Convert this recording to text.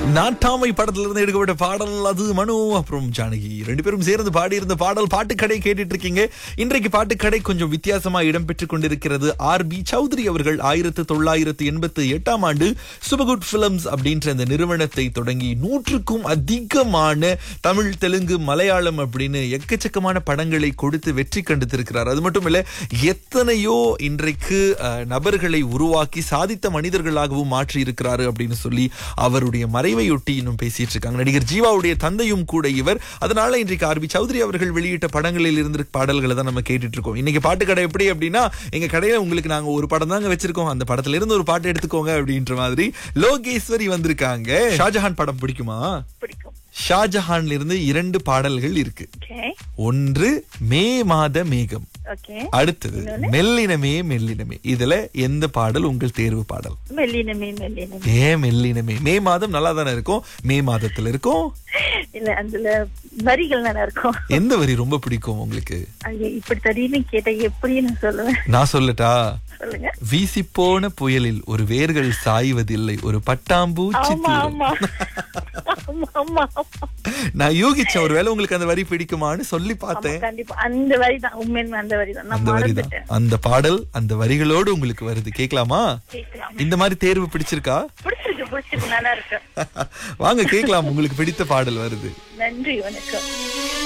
நாட்டாமை படத்துல இருந்து எடுக்கப்பட்ட பாடல் அது மனு அப்புறம் ஜானகி ரெண்டு பேரும் சேர்ந்து பாடியிருந்த பாடல் பாட்டுக்கடை கேட்டுட்டு இருக்கீங்க இன்றைக்கு பாட்டுக்கடை கொஞ்சம் வித்தியாசமா இடம்பெற்றுக் கொண்டிருக்கிறது ஆர் பி சௌத்ரி அவர்கள் ஆயிரத்து தொள்ளாயிரத்து எண்பத்தி எட்டாம் ஆண்டு சுபகுட் பிலிம்ஸ் அப்படின்ற அந்த நிறுவனத்தை தொடங்கி நூற்றுக்கும் அதிகமான தமிழ் தெலுங்கு மலையாளம் அப்படின்னு எக்கச்சக்கமான படங்களை கொடுத்து வெற்றி கண்டுத்திருக்கிறார் அது மட்டும் இல்ல எத்தனையோ இன்றைக்கு அஹ், நபர்களை உருவாக்கி சாதித்த மனிதர்களாகவும் மாற்றி இருக்கிறாரு அப்படின்னு சொல்லி அவருடைய மறைவையொட்டி இன்னும் பேசிட்டு இருக்காங்க நடிகர் ஜீவாவுடைய தந்தையும் கூட இவர் அதனால இன்றைக்கு ஆர்பி சௌத்ரி அவர்கள் வெளியிட்ட படங்களில் இருந்து பாடல்களை தான் நம்ம கேட்டுட்டு இருக்கோம் இன்னைக்கு பாட்டு கடை எப்படி அப்படின்னா எங்க கடையில உங்களுக்கு நாங்க ஒரு படம் தாங்க வச்சிருக்கோம் அந்த படத்துல இருந்து ஒரு பாட்டு எடுத்துக்கோங்க அப்படின்ற மாதிரி லோகேஸ்வரி வந்திருக்காங்க ஷாஜஹான் படம் பிடிக்குமா பிடிக்கும் ஷாஜஹான்ல இருந்து இரண்டு பாடல்கள் இருக்கு ஓகே ஒன்று மே மாத மேகம் ஓகே அடுத்தது மெல்லினமே மெல்லினமே இதுல எந்த பாடல் உங்கள் தேர்வு பாடல் மெல்லினமே மெல்லினமே ஏ மெல்லினமே மே மாதம் நல்லா தானே இருக்கும் மே மாதத்துல இருக்கும் இல்ல அதுல வரிகள் நல்லா இருக்கும் எந்த வரி ரொம்ப பிடிக்கும் உங்களுக்கு ஐயோ இப்படி திடீர்னு கேட்ட எப்படி நான் சொல்லுவேன் நான் சொல்லட்டா சொல்லுங்க வீசி போன புயலில் ஒரு வேர்கள் சாய்வதில்லை ஒரு பட்டாம்பூச்சி ஆமா தீரும். ஆமா ஆமா ஆமா ஆமா. நான் யூகிச்சேன் ஒருவேளை உங்களுக்கு அந்த வரி பிடிக்குமான்னு சொல்லி ஆமா, பார்த்தேன் கண்டிப்பா அந்த வரி தான் உண்மையுமே அந்த வரி தான் நான் அந்த வரி தான் மறந்துட்டேன் அந்த பாடல் அந்த வரிகளோடு உங்களுக்கு வருது கேட்கலாமா கேட்கலாம் இந்த மாதிரி தேர்வு பிடிச்சிருக்கா பிடிச்சிருக்கு பிடிச்சிருக்கு நல்லா இருக்கு வாங்க கேட்கலாம் உங்களுக்கு பிடித்த பாடல் வருது நன்றி வணக்கம்